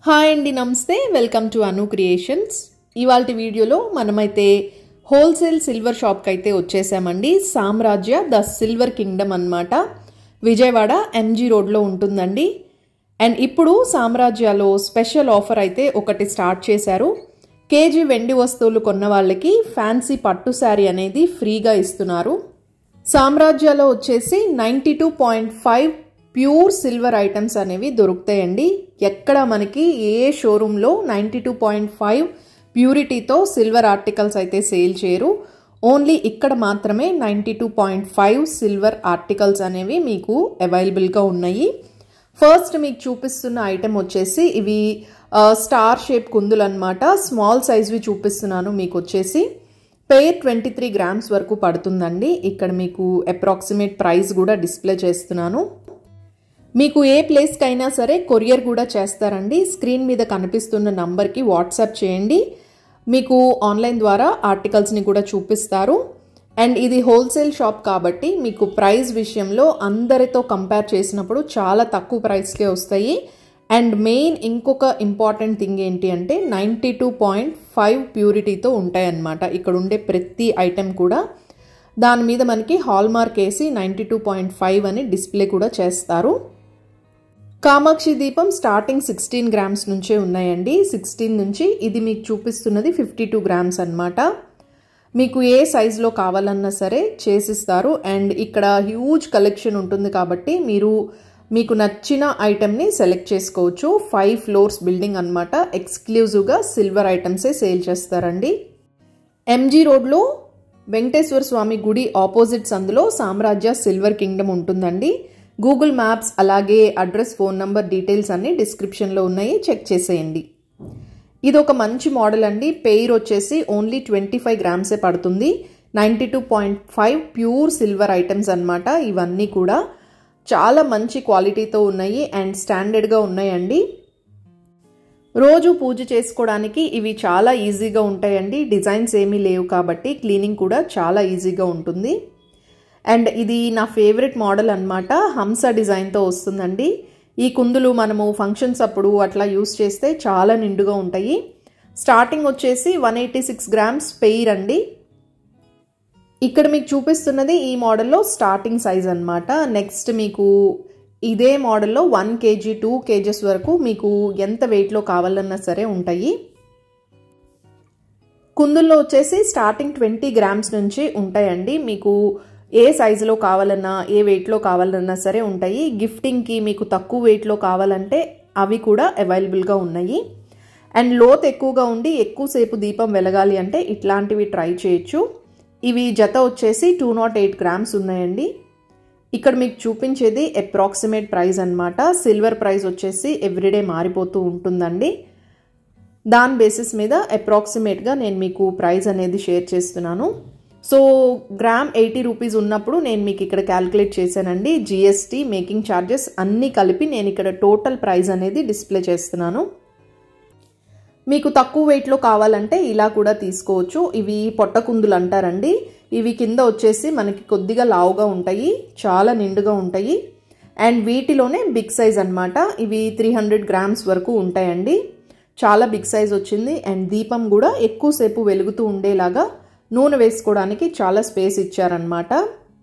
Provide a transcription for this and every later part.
hi అండి నమస్తే welcome to Anu creations ఇవాళ వీడియోలో మనమైతే హోల్సేల్ సిల్వర్ షాప్కి అయితే వచ్చేసామండి సామ్రాజ్య ద సిల్వర్ కింగ్డమ్ అన్నమాట విజయవాడ ఎంజీ రోడ్లో ఉంటుందండి అండ్ ఇప్పుడు సామ్రాజ్యలో స్పెషల్ ఆఫర్ అయితే ఒకటి స్టార్ట్ చేశారు కేజీ వెండి వస్తువులు కొన్న వాళ్ళకి ఫ్యాన్సీ పట్టు శారీ అనేది ఫ్రీగా ఇస్తున్నారు సామ్రాజ్యాలో వచ్చేసి ninety two point five pure silver items అనేవి దొరుకుతాయండి ఎక్కడ మనకి ఏ షోరూంలో నైంటీ టూ పాయింట్ ఫైవ్ ప్యూరిటీతో సిల్వర్ ఆర్టికల్స్ అయితే సేల్ చేయరు ఓన్లీ ఇక్కడ మాత్రమే ninety two point five silver articles అనేవి మీకు అవైలబుల్గా ఉన్నాయి ఫస్ట్ మీకు చూపిస్తున్న ఐటెం వచ్చేసి ఇవి స్టార్ షేప్ కుందులు అనమాట స్మాల్ సైజ్వి చూపిస్తున్నాను మీకు వచ్చేసి పేర్ ట్వంటీ త్రీ గ్రామ్స్ వరకు పడుతుందండి ఇక్కడ మీకు అప్రాక్సిమేట్ ప్రైస్ కూడా డిస్ప్లే చేస్తున్నాను మీకు ఏ ప్లేస్కి అయినా సరే కొరియర్ కూడా చేస్తారండి స్క్రీన్ మీద కనిపిస్తున్న నంబర్కి వాట్సాప్ చేయండి మీకు ఆన్లైన్ ద్వారా ఆర్టికల్స్ని కూడా చూపిస్తారు అండ్ ఇది హోల్సేల్ షాప్ కాబట్టి మీకు ప్రైస్ విషయంలో అందరితో కంపేర్ చేసినప్పుడు చాలా తక్కువ ప్రైస్కే వస్తాయి అండ్ మెయిన్ ఇంకొక ఇంపార్టెంట్ థింగ్ ఏంటి అంటే నైంటీ టూ పాయింట్ ఫైవ్ ప్యూరిటీతో ఉంటాయన్నమాట ఇక్కడ ఉండే ప్రతి ఐటెం కూడా దాని మీద మనకి హాల్మార్క్ వేసి నైంటీ టూ పాయింట్ ఫైవ్ అని డిస్ప్లే కూడా చేస్తారు కామాక్షి దీపం స్టార్టింగ్ సిక్స్టీన్ గ్రామ్స్ నుంచే ఉన్నాయండి సిక్స్టీన్ నుంచి ఇది మీకు చూపిస్తున్నది ఫిఫ్టీ టూ గ్రామ్స్ అనమాట మీకు ఏ సైజులో కావాలన్నా సరే చేసిస్తారు అండ్ ఇక్కడ హ్యూజ్ కలెక్షన్ ఉంటుంది కాబట్టి మీరు మీకు నచ్చిన ఐటెంని సెలెక్ట్ చేసుకోవచ్చు ఫైవ్ ఫ్లోర్స్ బిల్డింగ్ అనమాట ఎక్స్క్లూజివ్గా సిల్వర్ ఐటమ్సే సేల్ చేస్తారండి ఎంజీ రోడ్లో వెంకటేశ్వర స్వామి గుడి ఆపోజిట్స్ అందులో సామ్రాజ్య సిల్వర్ కింగ్డమ్ ఉంటుందండి గూగుల్ మ్యాప్స్ అలాగే అడ్రస్ ఫోన్ నంబర్ డీటెయిల్స్ అన్ని డిస్క్రిప్షన్లో ఉన్నాయి చెక్ చేసేయండి ఇది ఒక మంచి మోడల్ అండి పెయిర్ వచ్చేసి ఓన్లీ ట్వంటీ ఫైవ్ గ్రామ్సే పడుతుంది ninety two point five pure silver items అనమాట ఇవన్నీ కూడా చాలా మంచి క్వాలిటీతో ఉన్నాయి అండ్ స్టాండర్డ్గా ఉన్నాయండి రోజు పూజ చేసుకోవడానికి ఇవి చాలా ఈజీగా ఉంటాయండి డిజైన్స్ ఏమీ లేవు కాబట్టి క్లీనింగ్ కూడా చాలా ఈజీగా ఉంటుంది అండ్ ఇది నా ఫేవరెట్ మోడల్ అనమాట హంస డిజైన్తో వస్తుందండి ఈ కుందులు మనము ఫంక్షన్స్ అప్పుడు అట్లా యూస్ చేస్తే చాలా నిండుగా ఉంటాయి స్టార్టింగ్ వచ్చేసి one eighty six grams pair అండి ఇక్కడ మీకు చూపిస్తున్నది ఈ మోడల్లో స్టార్టింగ్ సైజ్ అనమాట నెక్స్ట్ మీకు ఇదే మోడల్లో వన్ కేజీ టూ కేజెస్ వరకు మీకు ఎంత వెయిట్లో కావాలన్నా సరే ఉంటాయి కుందుల్లో వచ్చేసి స్టార్టింగ్ ట్వంటీ గ్రామ్స్ నుంచి ఉంటాయండి మీకు ఏ సైజులో కావాలన్నా ఏ వెయిట్లో కావాలన్నా సరే ఉంటాయి గిఫ్టింగ్కి మీకు తక్కువ వెయిట్లో కావాలంటే అవి కూడా అవైలబుల్గా ఉన్నాయి అండ్ లోత్ ఎక్కువగా ఉండి ఎక్కువసేపు దీపం వెలగాలి అంటే ఇట్లాంటివి ట్రై చేయొచ్చు ఇవి జత వచ్చేసి టూ నాట్ ఎయిట్ గ్రామ్స్ ఉన్నాయండి ఇక్కడ మీకు చూపించేది అప్రాక్సిమేట్ ప్రైస్ అనమాట సిల్వర్ ప్రైస్ వచ్చేసి ఎవ్రీడే మారిపోతూ ఉంటుందండి దాని బేసిస్ మీద అప్రాక్సిమేట్గా నేను మీకు ప్రైస్ అనేది షేర్ చేస్తున్నాను సో గ్రామ్ ఎయిటీ రూపీస్ ఉన్నప్పుడు నేను మీకు ఇక్కడ క్యాల్కులేట్ చేశానండి జిఎస్టీ మేకింగ్ ఛార్జెస్ అన్నీ కలిపి నేను ఇక్కడ టోటల్ ప్రైస్ అనేది డిస్ప్లే చేస్తున్నాను మీకు తక్కువ వెయిట్లో కావాలంటే ఇలా కూడా తీసుకోవచ్చు ఇవి పొట్టకుందులు అంటారండి ఇవి కింద వచ్చేసి మనకి కొద్దిగా లావుగా ఉంటాయి చాలా నిండుగా ఉంటాయి అండ్ వీటిలోనే బిగ్ సైజ్ అనమాట ఇవి త్రీ హండ్రెడ్ గ్రామ్స్ వరకు ఉంటాయండి చాలా బిగ్ సైజ్ వచ్చింది అండ్ దీపం కూడా ఎక్కువసేపు వెలుగుతూ ఉండేలాగా నూనె వేసుకోవడానికి చాలా స్పేస్ ఇచ్చారనమాట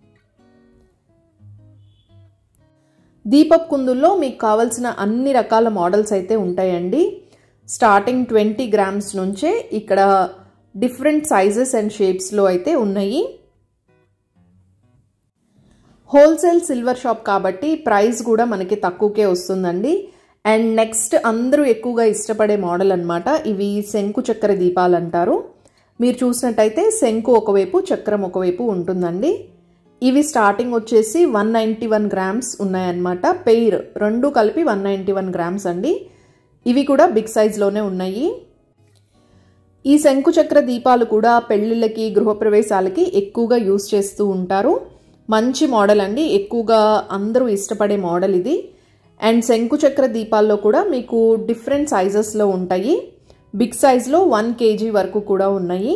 దీపప్ కుందుల్లో మీకు కావాల్సిన అన్ని రకాల మోడల్స్ అయితే ఉంటాయండి స్టార్టింగ్ ట్వంటీ గ్రామ్స్ నుంచే ఇక్కడ డిఫరెంట్ సైజెస్ అండ్ షేప్స్లో అయితే ఉన్నాయి హోల్సేల్ సిల్వర్ షాప్ కాబట్టి ప్రైస్ కూడా మనకి తక్కువకే వస్తుందండి అండ్ నెక్స్ట్ అందరూ ఎక్కువగా ఇష్టపడే మోడల్ అనమాట ఇవి శంకు చక్కెర దీపాలు అంటారు మీరు చూసినట్టయితే శంకు ఒకవైపు చక్రం ఒకవైపు ఉంటుందండి ఇవి స్టార్టింగ్ వచ్చేసి వన్ నైంటీ వన్ గ్రామ్స్ ఉన్నాయన్నమాట పెయిర్ రెండు కలిపి వన్ నైంటీ వన్ గ్రామ్స్ అండి ఇవి కూడా బిగ్ సైజ్లోనే ఉన్నాయి ఈ శంకు చక్ర దీపాలు కూడా పెళ్ళిళ్ళకి గృహప్రవేశాలకి ఎక్కువగా యూస్ చేస్తూ ఉంటారు మంచి మోడల్ అండి ఎక్కువగా అందరూ ఇష్టపడే మోడల్ ఇది అండ్ శంకు చక్ర దీపాల్లో కూడా మీకు డిఫరెంట్ సైజెస్లో ఉంటాయి బిగ్ సైజ్లో వన్ కేజీ వరకు కూడా ఉన్నాయి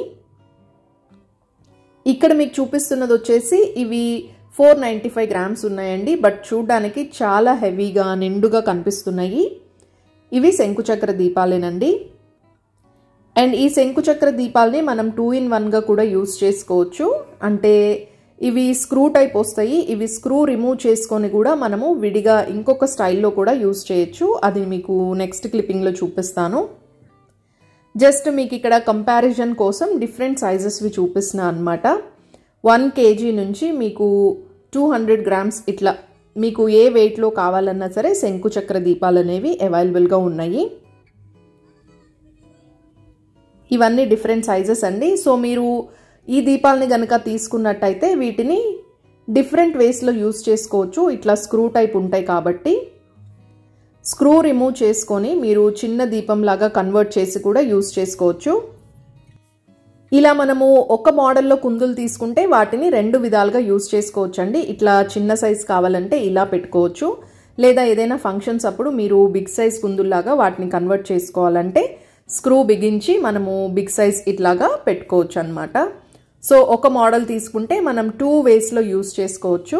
ఇక్కడ మీకు చూపిస్తున్నది వచ్చేసి ఇవి ఫోర్ నైంటీ ఫైవ్ గ్రామ్స్ ఉన్నాయండి బట్ చూడడానికి చాలా హెవీగా నిండుగా కనిపిస్తున్నాయి ఇవి శంకుచక్ర దీపాలేనండి అండ్ ఈ శంకుచక్ర దీపాలని మనం టూ ఇన్ వన్గా కూడా యూస్ చేసుకోవచ్చు అంటే ఇవి స్క్రూ టైప్ వస్తాయి ఇవి స్క్రూ రిమూవ్ చేసుకొని కూడా మనము విడిగా ఇంకొక స్టైల్లో కూడా యూస్ చేయొచ్చు అది మీకు నెక్స్ట్ క్లిప్పింగ్లో చూపిస్తాను జస్ట్ మీకు ఇక్కడ కంపారిజన్ కోసం డిఫరెంట్ సైజెస్వి చూపిస్తున్నా అనమాట వన్ కేజీ నుంచి మీకు టూ హండ్రెడ్ గ్రామ్స్ ఇట్లా మీకు ఏ వెయిట్లో కావాలన్నా సరే శంకుచక్ర దీపాలు అనేవి అవైలబుల్గా ఉన్నాయి ఇవన్నీ డిఫరెంట్ సైజెస్ అండి సో మీరు ఈ దీపాలని కనుక తీసుకున్నట్టయితే వీటిని డిఫరెంట్ వేస్లో యూస్ చేసుకోవచ్చు ఇట్లా స్క్రూ టైప్ ఉంటాయి కాబట్టి స్క్రూ రిమూవ్ చేసుకొని మీరు చిన్న దీపంలాగా కన్వర్ట్ చేసి కూడా యూస్ చేసుకోవచ్చు ఇలా మనము ఒక మోడల్లో కుందులు తీసుకుంటే వాటిని రెండు విధాలుగా యూస్ చేసుకోవచ్చు అండి ఇట్లా చిన్న సైజ్ కావాలంటే ఇలా పెట్టుకోవచ్చు లేదా ఏదైనా ఫంక్షన్స్ అప్పుడు మీరు బిగ్ సైజ్ కుందుల్లాగా వాటిని కన్వర్ట్ చేసుకోవాలంటే స్క్రూ బిగించి మనము బిగ్ సైజ్ ఇట్లాగా పెట్టుకోవచ్చు అనమాట సో ఒక మోడల్ తీసుకుంటే మనం టూ వేస్లో యూస్ చేసుకోవచ్చు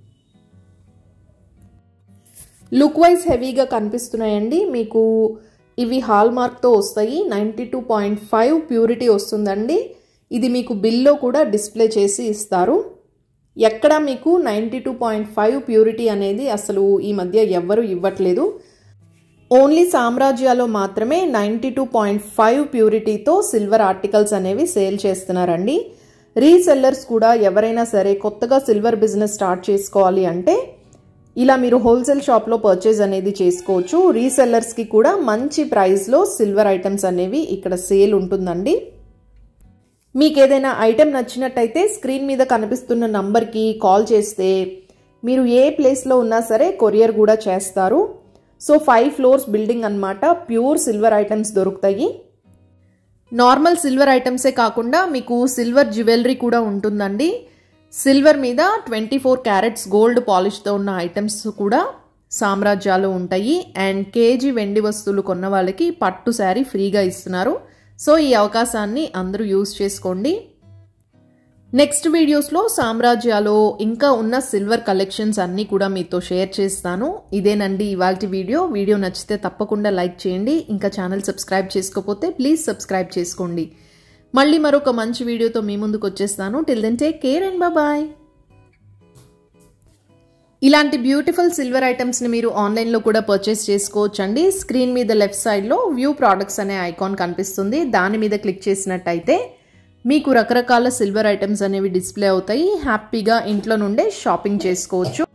లుక్ వైజ్ హెవీగా కనిపిస్తున్నాయండి మీకు ఇవి హాల్ మార్క్తో వస్తాయి ninety two point five purity వస్తుందండి ఇది మీకు బిల్లో కూడా డిస్ప్లే చేసి ఇస్తారు ఎక్కడ మీకు ninety two point five purity అనేది అసలు ఈ మధ్య ఎవ్వరూ ఇవ్వట్లేదు ఓన్లీ సామ్రాజ్యాలో మాత్రమే నైంటీ టూ పాయింట్ ఫైవ్ ప్యూరిటీతో సిల్వర్ ఆర్టికల్స్ అనేవి సేల్ చేస్తున్నారండి రీసెల్లర్స్ కూడా ఎవరైనా సరే కొత్తగా సిల్వర్ బిజినెస్ స్టార్ట్ చేసుకోవాలి అంటే ఇలా మీరు హోల్సేల్ షాప్లో పర్చేజ్ అనేది చేసుకోవచ్చు రీసెల్లర్స్కి కూడా మంచి ప్రైస్లో సిల్వర్ ఐటమ్స్ అనేవి ఇక్కడ సేల్ ఉంటుందండి మీకు ఏదైనా ఐటెం నచ్చినట్టయితే స్క్రీన్ మీద కనిపిస్తున్న నంబర్కి కాల్ చేస్తే మీరు ఏ ప్లేస్లో ఉన్నా సరే కొరియర్ కూడా చేస్తారు సో ఫైవ్ ఫ్లోర్స్ బిల్డింగ్ అనమాట ప్యూర్ సిల్వర్ ఐటమ్స్ దొరుకుతాయి నార్మల్ సిల్వర్ ఐటమ్సే కాకుండా మీకు సిల్వర్ జ్యువెలరీ కూడా ఉంటుందండి సిల్వర్ మీద ట్వంటీ ఫోర్ క్యారెట్స్ గోల్డ్ పాలిష్తో ఉన్న ఐటమ్స్ కూడా సామ్రాజ్యాలు ఉంటాయి అండ్ కేజీ వెండి వస్తువులు కొన్న వాళ్ళకి పట్టు శారీ ఫ్రీగా ఇస్తున్నారు సో ఈ అవకాశాన్ని అందరూ యూజ్ చేసుకోండి నెక్స్ట్ వీడియోస్లో సామ్రాజ్యాలో ఇంకా ఉన్న సిల్వర్ కలెక్షన్స్ అన్నీ కూడా మీతో షేర్ చేస్తాను ఇదేనండి ఇవాళ వీడియో వీడియో నచ్చితే తప్పకుండా లైక్ చేయండి ఇంకా ఛానల్ సబ్స్క్రైబ్ చేసుకోకపోతే ప్లీజ్ సబ్స్క్రైబ్ చేసుకోండి మళ్ళీ మరొక మంచి వీడియోతో మీ ముందుకు వచ్చేస్తాను till then take care and bye ఇలాంటి బ్యూటిఫుల్ సిల్వర్ ఐటమ్స్ని మీరు ఆన్లైన్లో కూడా పర్చేస్ చేసుకోవచ్చు అండి స్క్రీన్ మీద లెఫ్ట్ సైడ్లో వ్యూ ప్రోడక్ట్స్ అనే ఐకాన్ కనిపిస్తుంది దాని మీద క్లిక్ చేసినట్టయితే మీకు రకరకాల సిల్వర్ ఐటమ్స్ అనేవి డిస్ప్లే అవుతాయి హ్యాపీగా ఇంట్లో నుండే షాపింగ్ చేసుకోవచ్చు